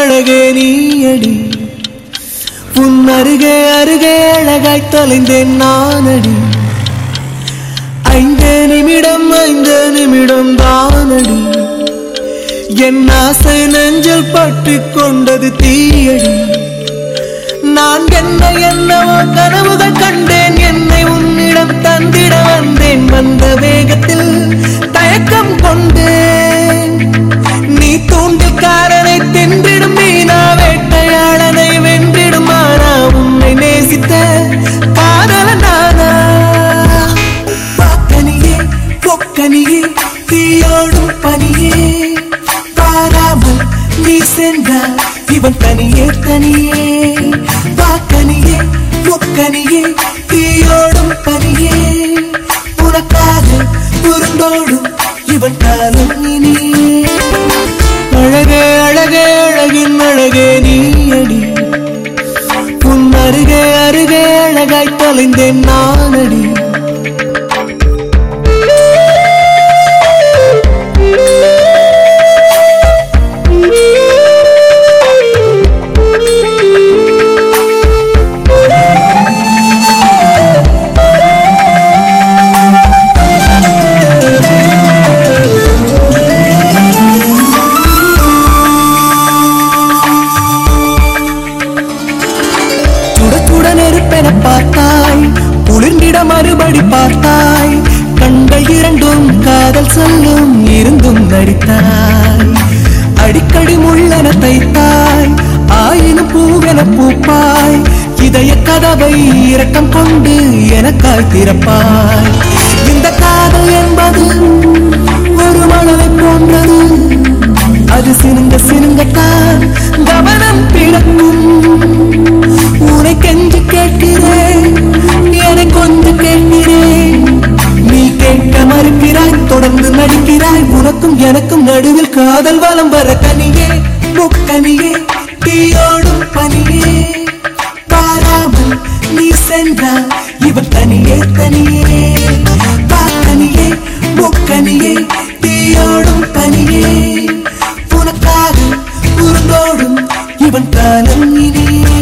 அழகே நீயடி உன் அருகே அருகே அழகாய் தொலைந்தேன் நானடி ஐந்து நிமிடம் ஐந்து நிமிடம் தானடி என் ஆசை நெஞ்சில் பற்றிக் கொண்டது தீயடி நான் என்ன என்னவோ கனவுகள் கண்டேன் என்னை உன்னிடம் தந்திட வந்தேன் வந்த வேகத்தில் தயக்கம் கொண்டேன் நீ தூண்டில்காரனை தின்றிடும் மீனா வேட்டையாளனை வென்றிடும் ஆனா உன்னை நேசித்த காதல நானா பாக்கனியே பொக்கனியே தீயோடும் பனியே பாராமல் நீ சென்றால் இவன் தனியே தனியே பாக்கனியே பொக்கனியே தீயோடும் பனியே உனக்காக உருண்டோடும் இவன் காலம் இனியே அழகே அழகே அழகின் அழகே நீயடி உன் அருகே அருகே அழகாய் தொலைந்தேன் நானடி சுட சுட நெருப்பென பார்த்தாய் குளிர்ந்திட மறுபடி பார்த்தாய் கண்ட இரண்டும் காதல் சொல்லும் இருந்தும் நடித்தாய் அடிக்கடி முள்ளென தைத்தாய் ஆயினும் பூவென பூப்பாய் இதய கதவை இரக்கம் கொண்டு எனக்காய் திறப்பாய் இந்த காதல் என்பது ஒரு மனதை போன்றது அது சினுங்க சினுங்கத்தான் கவனம் பிளக்கும் உனை கெஞ்சு கேட்கிறேன் என கொஞ்சம் கேட்கிறேன் நீ கேட்க மறுக்கிறாய் தொடர்ந்து நடிக்கிறாய் உனக்கும் எனக்கும் நடுவில் காதல் வலம் வர கனியே முக்கனியே தீயோடும் பனியே பாராமல் நீ சென்றால் இவன் தனியே தனியே பாக்கனியே முக்கனியே தீயோடும் பனியே உனக்காக உருந்தோடும் இவன் காலம் இனியே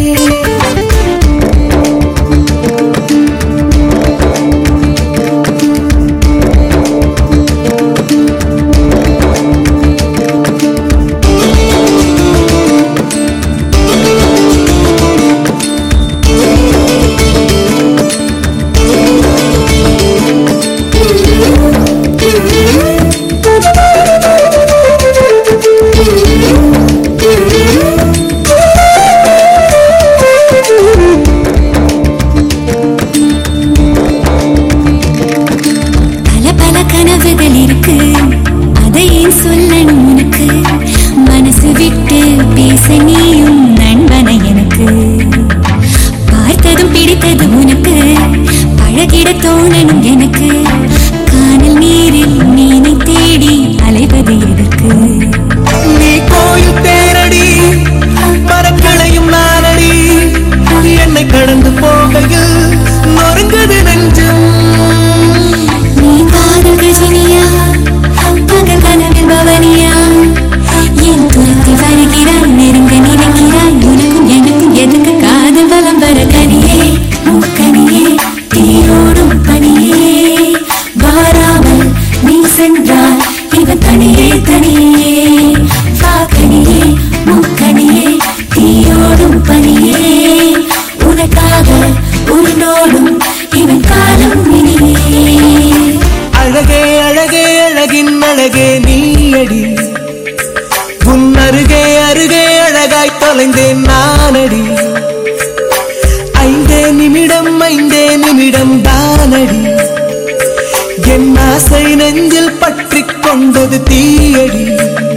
பல பல கனவுகள் இருக்கு அதையும் சொல்லணும் உனக்கு மனசு விட்டு பேச நீயும் நண்பனை எனக்கு பார்த்ததும் பிடித்தது உனக்கு பழகிட தோணணும் எனக்கு காணல் நீரில் மீனை தேடி அலைவது எதற்கு நீ கோயில் தேரடி மரக்களையும் நானடி என்னை கடந்து போகையில் நொறுங்குது நெஞ்சம் நீ காதல் கஜினியா பகல் கனவில் பவனியா என் துரத்தி வருகிறாய் நெருங்க நினைக்கிறாய் உனக்கும் எனக்கும் எதுக்கு காதல் வலம் வர கனியே முக்கனியே தீரோடும் பனியே வாராமல் நீ சென்றால் இவன் தனியே தனியே வாக்கனியே முக்கனியே தீயோடும் பனியே உனக்காக உருண்டோடும் இவன் காலம் இனியே அழகே அழகே அழகின் அழகே நீயடி உன் அருகே அருகே அழகாய் தொலைந்தேன் நானடி ஐந்தே நிமிடம் ஐந்தே நிமிடம் தானடி என் ஆசை நெஞ்சில் பற்றிக் கொண்டது தீயடி